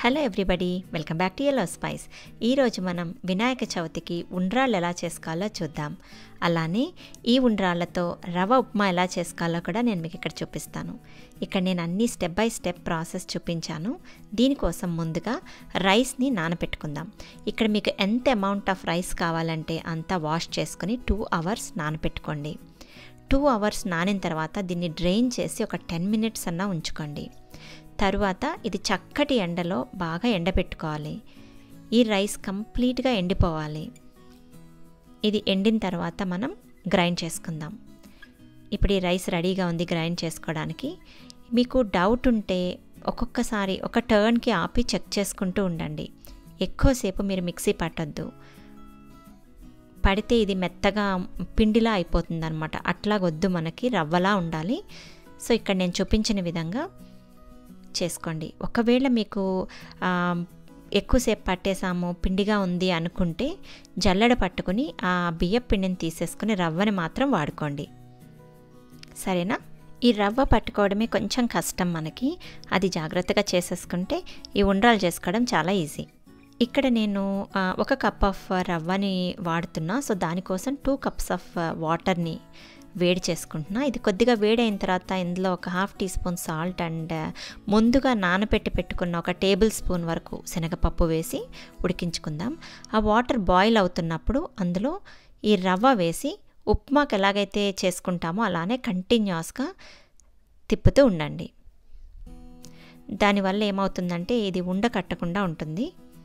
hello everybody welcome back to yellow spice ఈరోజు మనం వినాయక చవితికి ఉండ్రాళ్ళు ఎలా చేసుకోవాలో చూద్దాం అలానే ఈ ఉండ్రాళ్ళతో రవ ఉప్మా ఎలా చేసుకోవాలో కూడా నేను మీకు ఇక్కడ చూపిస్తాను ఇక్కడ నేను అన్ని స్టెప్ బై స్టెప్ ప్రాసెస్ చూపించాను దీనికోసం ముందుగా రైస్ని నానబెట్టుకుందాం ఇక్కడ మీకు ఎంత అమౌంట్ ఆఫ్ రైస్ కావాలంటే అంత వాష్ చేసుకొని టూ అవర్స్ నానబెట్టుకోండి టూ అవర్స్ నానిన తర్వాత దీన్ని డ్రైన్ చేసి ఒక టెన్ మినిట్స్ అన్నా ఉంచుకోండి తరువాత ఇది చక్కటి ఎండలో బాగా ఎండబెట్టుకోవాలి ఈ రైస్ కంప్లీట్గా ఎండిపోవాలి ఇది ఎండిన తర్వాత మనం గ్రైండ్ చేసుకుందాం ఇప్పుడు ఈ రైస్ రెడీగా ఉంది గ్రైండ్ చేసుకోవడానికి మీకు డౌట్ ఉంటే ఒక్కొక్కసారి ఒక టర్న్కి ఆపి చెక్ చేసుకుంటూ ఉండండి ఎక్కువసేపు మీరు మిక్సీ పట్టొద్దు పడితే ఇది మెత్తగా పిండిలా అయిపోతుంది అనమాట అట్లాగొద్దు మనకి రవ్వలా ఉండాలి సో ఇక్కడ నేను చూపించిన విధంగా చేసుకోండి ఒకవేళ మీకు ఎక్కువసేపు పట్టేసాము పిండిగా ఉంది అనుకుంటే జల్లెడ పట్టుకుని ఆ బియ్య పిండిని తీసేసుకుని రవ్వని మాత్రం వాడుకోండి సరేనా ఈ రవ్వ పట్టుకోవడమే కొంచెం కష్టం మనకి అది జాగ్రత్తగా చేసేసుకుంటే ఈ ఉండ్రాలు చేసుకోవడం చాలా ఈజీ ఇక్కడ నేను ఒక కప్ ఆఫ్ రవ్వని వాడుతున్నా సో దానికోసం టూ కప్స్ ఆఫ్ వాటర్ని వేడి చేసుకుంటున్నా ఇది కొద్దిగా వేడైన తర్వాత ఇందులో ఒక half teaspoon salt and ముందుగా నానబెట్టి పెట్టుకున్న ఒక టేబుల్ స్పూన్ వరకు శనగపప్పు వేసి ఉడికించుకుందాం ఆ వాటర్ బాయిల్ అవుతున్నప్పుడు అందులో ఈ రవ్వ వేసి ఉప్మాకి ఎలాగైతే చేసుకుంటామో అలానే కంటిన్యూస్గా తిప్పుతూ ఉండండి దానివల్ల ఏమవుతుందంటే ఇది ఉండ కట్టకుండా ఉంటుంది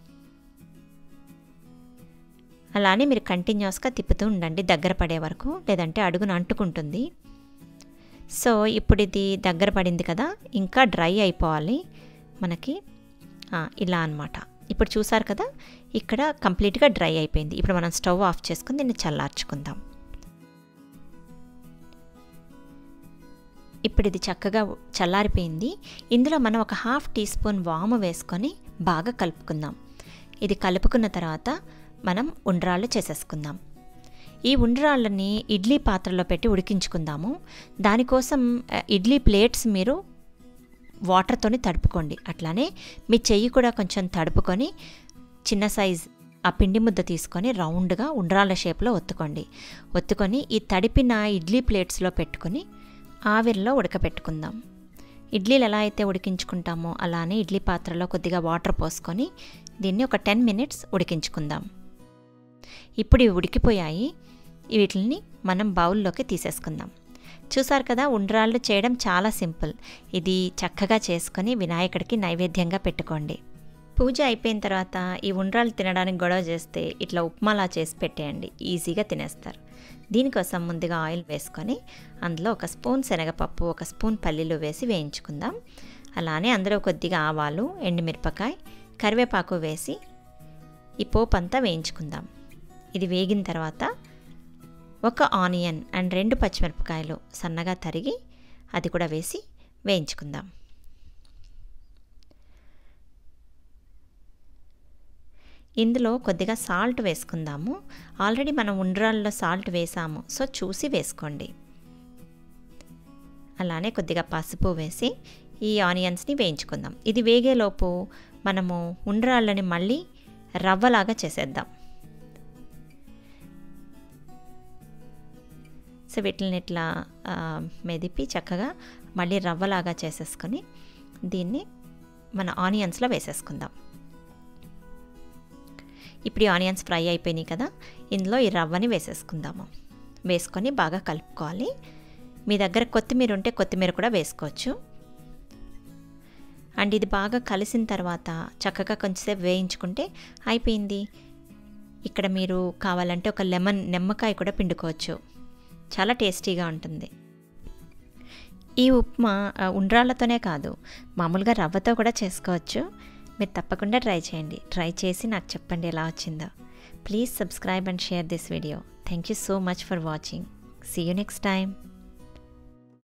అలానే మీరు కంటిన్యూస్గా తిప్పుతూ ఉండండి దగ్గర పడే వరకు లేదంటే అడుగున అంటుకుంటుంది సో ఇప్పుడు ఇది దగ్గర పడింది కదా ఇంకా డ్రై అయిపోవాలి మనకి ఇలా అనమాట ఇప్పుడు చూసారు కదా ఇక్కడ కంప్లీట్గా డ్రై అయిపోయింది ఇప్పుడు మనం స్టవ్ ఆఫ్ చేసుకుని దీన్ని చల్లార్చుకుందాం ఇప్పుడు ఇది చక్కగా చల్లారిపోయింది ఇందులో మనం ఒక హాఫ్ టీ స్పూన్ వాము వేసుకొని బాగా కలుపుకుందాం ఇది కలుపుకున్న తర్వాత మనం ఉండ్రాళ్ళు చేసేసుకుందాం ఈ ఉండ్రాళ్ళని ఇడ్లీ పాత్రలో పెట్టి ఉడికించుకుందాము దానికోసం ఇడ్లీ ప్లేట్స్ మీరు వాటర్తోని తడుపుకోండి అట్లానే మీ చెయ్యి కూడా కొంచెం తడుపుకొని చిన్న సైజ్ ఆ పిండి ముద్ద తీసుకొని రౌండ్గా ఉండ్రాళ్ళ షేప్లో ఒత్తుకోండి ఒత్తుకొని ఈ తడిపిన ఇడ్లీ ప్లేట్స్లో పెట్టుకొని ఆవిరిలో ఉడకపెట్టుకుందాం ఇడ్లీలు ఎలా అయితే ఉడికించుకుంటామో అలానే ఇడ్లీ పాత్రలో కొద్దిగా వాటర్ పోసుకొని దీన్ని ఒక టెన్ మినిట్స్ ఉడికించుకుందాం ఇప్పుడు ఇవి ఉడికిపోయాయి వీటిని మనం బౌల్లోకి తీసేసుకుందాం చూసారు కదా ఉండ్రాళ్ళు చేయడం చాలా సింపుల్ ఇది చక్కగా చేసుకొని వినాయకుడికి నైవేద్యంగా పెట్టుకోండి పూజ అయిపోయిన తర్వాత ఈ ఉండ్రాళ్ళు తినడానికి గొడవ చేస్తే ఇట్లా ఉప్మాలా చేసి పెట్టేయండి ఈజీగా తినేస్తారు దీనికోసం ముందుగా ఆయిల్ వేసుకొని అందులో ఒక స్పూన్ శనగపప్పు ఒక స్పూన్ పల్లీలు వేసి వేయించుకుందాం అలానే అందులో కొద్దిగా ఆవాలు ఎండుమిరపకాయ కరివేపాకు వేసి ఈ పోపు అంతా వేయించుకుందాం ఇది వేగిన తర్వాత ఒక ఆనియన్ అండ్ రెండు పచ్చిమిరపకాయలు సన్నగా తరిగి అది కూడా వేసి వేయించుకుందాం ఇందులో కొద్దిగా సాల్ట్ వేసుకుందాము ఆల్రెడీ మనం ఉండ్రాల్లో సాల్ట్ వేసాము సో చూసి వేసుకోండి అలానే కొద్దిగా పసుపు వేసి ఈ ఆనియన్స్ని వేయించుకుందాం ఇది వేగేలోపు మనము ఉండ్రాళ్ళని మళ్ళీ రవ్వలాగా చేసేద్దాం సో వీటిని ఇట్లా మెదిపి చక్కగా మళ్ళీ రవ్వలాగా చేసేసుకొని దీన్ని మన ఆనియన్స్లో వేసేసుకుందాం ఇప్పుడు ఈ ఆనియన్స్ ఫ్రై అయిపోయినాయి కదా ఇందులో ఈ రవ్వని వేసేసుకుందాము వేసుకొని బాగా కలుపుకోవాలి మీ దగ్గర కొత్తిమీర ఉంటే కొత్తిమీర కూడా వేసుకోవచ్చు అండ్ ఇది బాగా కలిసిన తర్వాత చక్కగా కొంచెంసేపు వేయించుకుంటే అయిపోయింది ఇక్కడ మీరు కావాలంటే ఒక లెమన్ నిమ్మకాయ కూడా పిండుకోవచ్చు చాలా టేస్టీగా ఉంటుంది ఈ ఉప్మా ఉండ్రాళ్ళతోనే కాదు మామూలుగా రవ్వతో కూడా చేసుకోవచ్చు మీరు తప్పకుండా ట్రై చేయండి ట్రై చేసి నాకు చెప్పండి ఎలా వచ్చిందో please subscribe and share this video thank you so much for watching see you next time